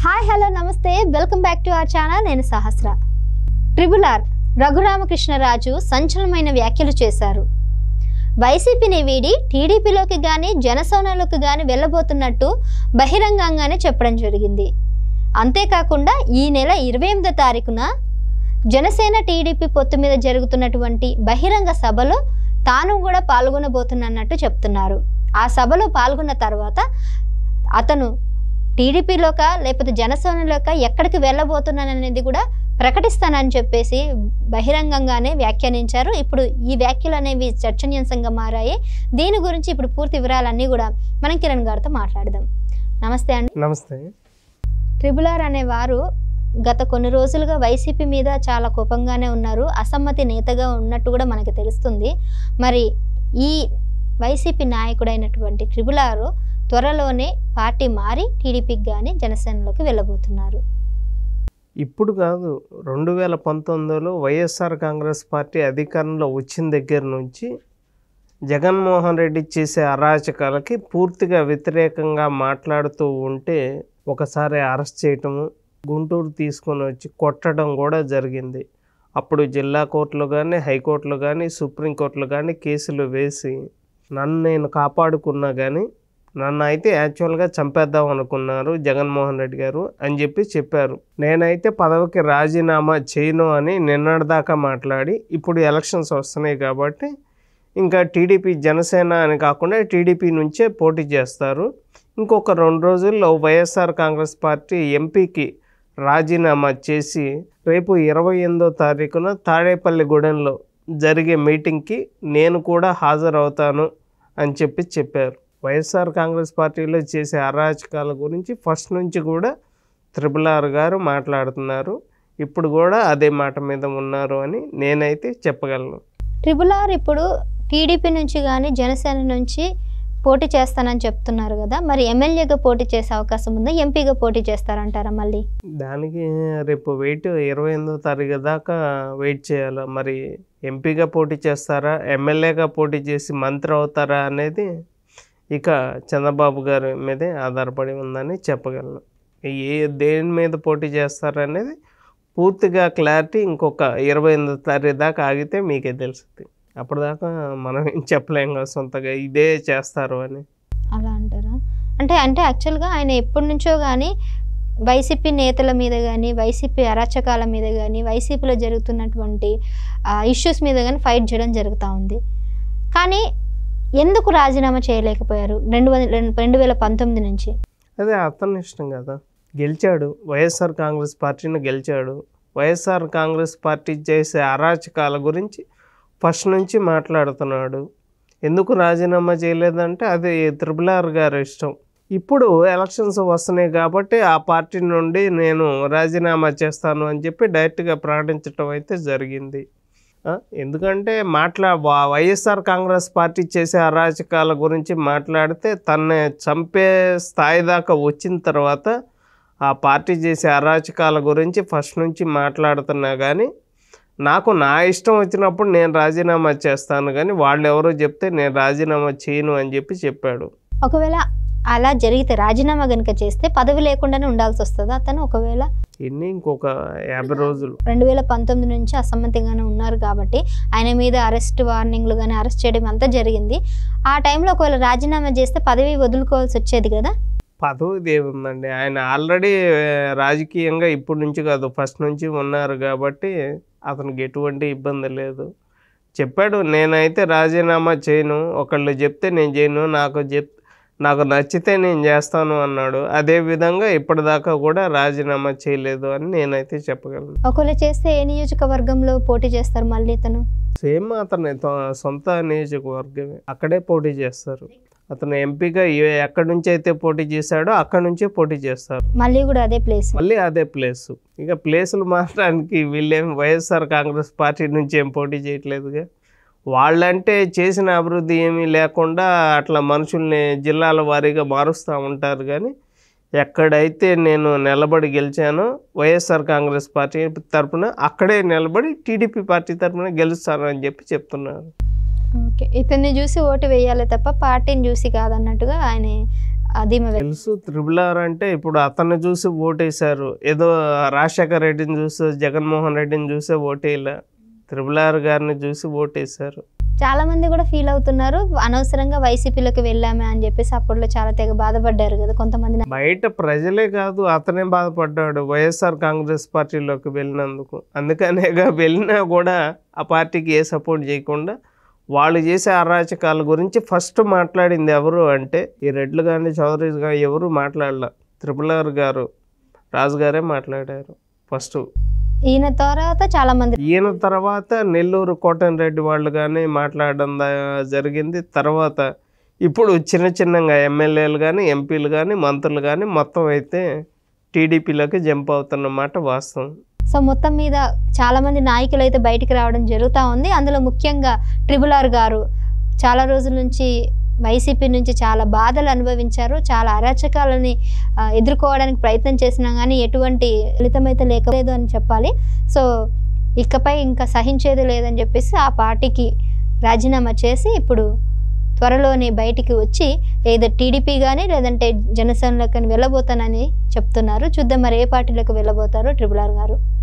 hi hello నమస్తే welcome back to our channel నేను Sahasra triple R Raghu Rama Krishna Raju సంచలనమైన వ్యాఖ్యలు చేశారు వైసీపీని వీడి టీడీపీలోకి కానీ జనసేనలోకి కానీ వెళ్ళబోతున్నట్టు బహిరంగంగానే చెప్పడం జరిగింది అంతేకాకుండా ఈ నెల ఇరవై ఎనిమిదో తారీఖున జనసేన టీడీపీ పొత్తు మీద జరుగుతున్నటువంటి బహిరంగ సభలో తాను కూడా పాల్గొనబోతున్నట్టు చెప్తున్నారు ఆ సభలో పాల్గొన్న తర్వాత అతను టీడీపీలోక లేకపోతే జనసేనలోక ఎక్కడికి వెళ్ళబోతున్నాననేది కూడా ప్రకటిస్తానని చెప్పేసి బహిరంగంగానే వ్యాఖ్యానించారు ఇప్పుడు ఈ వ్యాఖ్యలు అనేవి చర్చనీయాంశంగా మారాయి దీని గురించి ఇప్పుడు పూర్తి వివరాలన్నీ కూడా మనం కిరణ్ గారితో మాట్లాడదాం నమస్తే అండి నమస్తే ట్రిబుల్ ఆర్ అనేవారు గత కొన్ని రోజులుగా వైసీపీ మీద చాలా కోపంగానే ఉన్నారు అసమ్మతి నేతగా ఉన్నట్టు కూడా మనకి తెలుస్తుంది మరి ఈ వైసీపీ నాయకుడైనటువంటి ట్రిబుల్ ఆర్ త్వరలోనే పార్టీ మారి టీడీపీకి కానీ జనసేనలోకి వెళ్ళబోతున్నారు ఇప్పుడు కాదు రెండు వేల పంతొమ్మిదిలో వైఎస్ఆర్ కాంగ్రెస్ పార్టీ అధికారంలో వచ్చిన దగ్గర నుంచి జగన్మోహన్ రెడ్డి చేసే అరాచకాలకి పూర్తిగా వ్యతిరేకంగా మాట్లాడుతూ ఉంటే ఒకసారి అరెస్ట్ చేయటము గుంటూరు తీసుకొని వచ్చి కొట్టడం కూడా జరిగింది అప్పుడు జిల్లా కోర్టులు కానీ హైకోర్టులు కానీ సుప్రీంకోర్టులు కానీ కేసులు వేసి నన్ను నేను కాపాడుకున్నా కానీ నన్ను అయితే యాక్చువల్గా చంపేద్దాం అనుకున్నారు జగన్మోహన్ రెడ్డి గారు అని చెప్పి చెప్పారు నేనైతే పదవికి రాజీనామా చేయను అని నిన్నటిదాకా మాట్లాడి ఇప్పుడు ఎలక్షన్స్ వస్తున్నాయి కాబట్టి ఇంకా టీడీపీ జనసేన అని కాకుండా టీడీపీ నుంచే పోటీ చేస్తారు ఇంకొక రెండు రోజుల్లో వైఎస్ఆర్ కాంగ్రెస్ పార్టీ ఎంపీకి రాజీనామా చేసి రేపు ఇరవై ఎనిమిదో తారీఖున తాడేపల్లిగూడెంలో జరిగే మీటింగ్కి నేను కూడా హాజరవుతాను అని చెప్పి చెప్పారు వైఎస్ఆర్ కాంగ్రెస్ పార్టీలో చేసే అరాచకాల గురించి ఫస్ట్ నుంచి కూడా త్రిపుల్ ఆర్ గారు మాట్లాడుతున్నారు ఇప్పుడు కూడా అదే మాట మీద ఉన్నారు అని నేనైతే చెప్పగలను ట్రిబుల్ ఆర్ ఇప్పుడు టీడీపీ నుంచి కానీ జనసేన నుంచి పోటీ చేస్తానని చెప్తున్నారు కదా మరి ఎమ్మెల్యేగా పోటీ చేసే అవకాశం ఉందా ఎంపీగా పోటీ చేస్తారంటారా మళ్ళీ దానికి రేపు వెయిట్ ఇరవై ఎనిమిదో తారీఖు దాకా వెయిట్ చేయాలి మరి ఎంపీగా పోటీ చేస్తారా ఎమ్మెల్యేగా పోటీ చేసి మంత్రి అవుతారా అనేది ఇక చంద్రబాబు గారి మీదే ఆధారపడి ఉందని చెప్పగలను ఏ దేని మీద పోటీ చేస్తారనేది పూర్తిగా క్లారిటీ ఇంకొక ఇరవై ఎనిమిదో తారీఖు దాకా ఆగితే మీకే తెలుస్తుంది అప్పటిదాకా మనం ఏం చెప్పలేం కదా సొంతగా ఇదే చేస్తారు అని అలా అంటారా అంటే అంటే యాక్చువల్గా ఆయన ఎప్పటి నుంచో కానీ వైసీపీ నేతల మీద కానీ వైసీపీ అరాచకాల మీద కానీ వైసీపీలో జరుగుతున్నటువంటి ఇష్యూస్ మీద కానీ ఫైట్ చేయడం జరుగుతూ ఉంది కానీ ఎందుకు రాజీనామా చేయలేకపోయారు రెండు వందల రెండు- రెండు వేల పంతొమ్మిది నుంచి అదే అతని ఇష్టం కదా గెలిచాడు వైఎస్ఆర్ కాంగ్రెస్ పార్టీని గెలిచాడు వైఎస్ఆర్ కాంగ్రెస్ పార్టీ చేసే అరాచకాల గురించి ఫస్ట్ నుంచి మాట్లాడుతున్నాడు ఎందుకు రాజీనామా చేయలేదంటే అది త్రిపుల్ ఆర్ గారి ఇష్టం ఇప్పుడు ఎలక్షన్స్ వస్తున్నాయి కాబట్టి ఆ పార్టీ నుండి నేను రాజీనామా చేస్తాను అని చెప్పి డైరెక్ట్గా ప్రకటించడం అయితే జరిగింది ఆ, ఎందుకంటే మాట్లా వా- వైఎస్ఆర్ కాంగ్రెస్ పార్టీ చేసే అరాచకాల గురించి మాట్లాడితే తన్ను చంపే స్థాయి దాకా వచ్చిన తర్వాత ఆ పార్టీ చేసే అరాచకాల గురించి ఫస్ట్ నుంచి మాట్లాడుతున్నా కానీ నాకు నా ఇష్టం వచ్చినప్పుడు నేను రాజీనామా చేస్తాను కానీ వాళ్ళు ఎవరో చెప్తే నేను రాజీనామా చేయను అని చెప్పి చెప్పాడు ఒకవేళ అలా జరిగితే రాజీనామా కనుక చేస్తే పదవి లేకుండానే ఉండాల్సి వస్తుందా అతను ఒకవేళ ఇన్ని ఇంకొక యాభై రోజులు రెండు వేల పంతొమ్మిది నుంచి అసమ్మతిగానే ఉన్నారు కాబట్టి ఆయన మీద అరెస్ట్ వార్నింగ్లు కానీ అరెస్ట్ చేయడం అంతా జరిగింది ఆ టైంలో ఒకవేళ రాజీనామా చేస్తే పదవి వదులుకోవాల్సి వచ్చేది కదా పదవి ఏముందండి ఆయన ఆల్రెడీ రాజకీయంగా ఇప్పటి నుంచి కాదు ఫస్ట్ నుంచి ఉన్నారు కాబట్టి అతనికి ఎటువంటి ఇబ్బంది లేదు చెప్పాడు నేనైతే రాజీనామా చేయను ఒకళ్ళు చెప్తే నేను చేయను నాకు చెప్ నాకు నచ్చితే నేను చేస్తాను అన్నాడు అదే విధంగా ఇప్పటిదాకా కూడా రాజీనామా చేయలేదు అని నేనైతే చెప్పగలను ఒకవేళ చేస్తే ఏ నియోజకవర్గంలో పోటీ చేస్తారు మళ్ళీ ఇతను సేమ్ అతని తొ- సొంత నియోజకవర్గమే అక్కడే పోటీ చేస్తారు అతను ఎంపీగా ఏ- ఎక్కడి నుంచి అయితే పోటీ చేశాడో అక్కడి నుంచే పోటీ చేస్తారు మళ్ళీ కూడా అదే ప్లేస్ మళ్ళీ అదే ప్లేస్ ఇక ప్లేసులు మారడానికి వీళ్ళేం వైఎస్ఆర్ కాంగ్రెస్ పార్టీ నుంచి ఏం పోటీ చేయట్లేదుగా వాళ్ళంటే చేసిన అభివృద్ధి ఏమీ లేకుండా అట్లా మనుషుల్ని జిల్లాల వారీగా మారుస్తూ ఉంటారు కానీ ఎక్కడైతే నేను నిలబడి గెలిచానో వైఎస్ఆర్ కాంగ్రెస్ పార్టీ తరపున అక్కడే నిలబడి టీడీపీ పార్టీ తరపున గెలుస్తాను అని చెప్పి చెప్తున్నారు ఓకే ఇతన్ని చూసి ఓటు వేయాలి తప్ప పార్టీని చూసి కాదన్నట్టుగా ఆయన ధీమా వ్యక్తం తెలుసు త్రిబుల్ ఆర్ అంటే ఇప్పుడు అతన్ని చూసి ఓటేశారు ఏదో రాజశేఖర రెడ్డిని చూసి జగన్మోహన్ రెడ్డిని చూసే ఓటేలా త్రిబుల్ ఆర్ గారిని చూసి ఓటేశారు చాలా మంది కూడా ఫీల్ అవుతున్నారు అనవసరంగా వైసీపీలోకి వెళ్ళామే అని చెప్పేసి అప్పట్లో చాలా తెగ బాధపడ్డారు కదా కొంతమంది నా- బయట ప్రజలే కాదు అతనే బాధపడ్డాడు వైఎస్ఆర్ కాంగ్రెస్ పార్టీలోకి వెళ్ళినందుకు అందుకనేగా వెళ్ళినా కూడా ఆ పార్టీకి ఏ సపోర్ట్ చేయకుండా వాళ్ళు చేసే అరాచకాల గురించి ఫస్ట్ మాట్లాడింది ఎవరు అంటే ఈ రెడ్లు కానీ చౌదరి కానీ ఎవరు మాట్లాడలే త్రిపుల్ ఆర్ గారు రాజు గారే మాట్లాడారు ఫస్ట్ ఈయన తర్వాత చాలా మంది ఈయన తర్వాత నెల్లూరు కోటన్ రెడ్డి వాళ్ళు కానీ మాట్లాడడం దా- జరిగింది తర్వాత ఇప్పుడు చిన్న చిన్నగా ఎమ్మెల్యేలు కానీ ఎంపీలు కానీ మంత్రులు కానీ మొత్తం అయితే టీడీపీలోకి జంప్ అవుతున్నమాట వాస్తవం సో మొత్తం మీద చాలా మంది నాయకులు అయితే బయటికి రావడం జరుగుతూ ఉంది అందులో ముఖ్యంగా ట్రిబుల్ ఆర్ గారు చాలా రోజుల నుంచి వైసీపీ నుంచి చాలా బాధలు అనుభవించారు చాలా అరాచకాలని ఆ, ఎదుర్కోవడానికి ప్రయత్నం చేసినా కానీ ఎటువంటి ఫలితం అయితే లేకలేదు అని చెప్పాలి సో ఇకపై ఇంకా సహించేది లేదని చెప్పేసి ఆ పార్టీకి రాజీనామా చేసి ఇప్పుడు త్వరలోనే బయటికి వచ్చి ఏదో టీడీపీ కానీ లేదంటే జనసేనలోకి కానీ వెళ్ళబోతానని చెప్తున్నారు చూద్దాం మరి ఏ పార్టీలోకి వెళ్ళబోతారో ట్రిబుల్ ఆర్ గారు